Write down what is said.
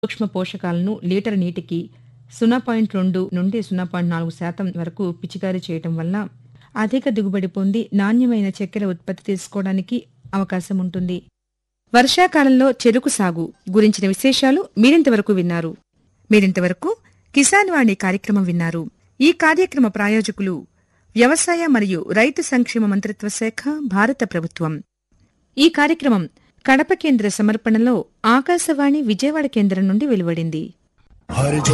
సూక్ష్మ పోషకాలను లీటర్ నీటికి సున్నా పాయింట్ రెండు నుండి సున్నా పాయింట్ నాలుగు శాతం వరకు పిచికారీ చేయటం వల్ల అధిక దిగుబడి పొంది నాణ్యమైన చక్కెర ఉత్పత్తి తీసుకోవడానికి అవకాశం ఉంటుంది వర్షాకాలంలో చెరుకు సాగు గురించిన విశేషాలు మీరింతవరకు విన్నారు మీరింతవరకు కిసాన్ వాణి కార్యక్రమం విన్నారు ఈ కార్యక్రమ ప్రాయోజకులు వ్యవసాయ మరియు రైతు సంక్షేమ మంత్రిత్వ శాఖ భారత ప్రభుత్వం ఈ కార్యక్రమం కడప కేంద్ర సమర్పణలో ఆకాశవాణి విజయవాడ కేంద్రం నుండి వెలువడింది हर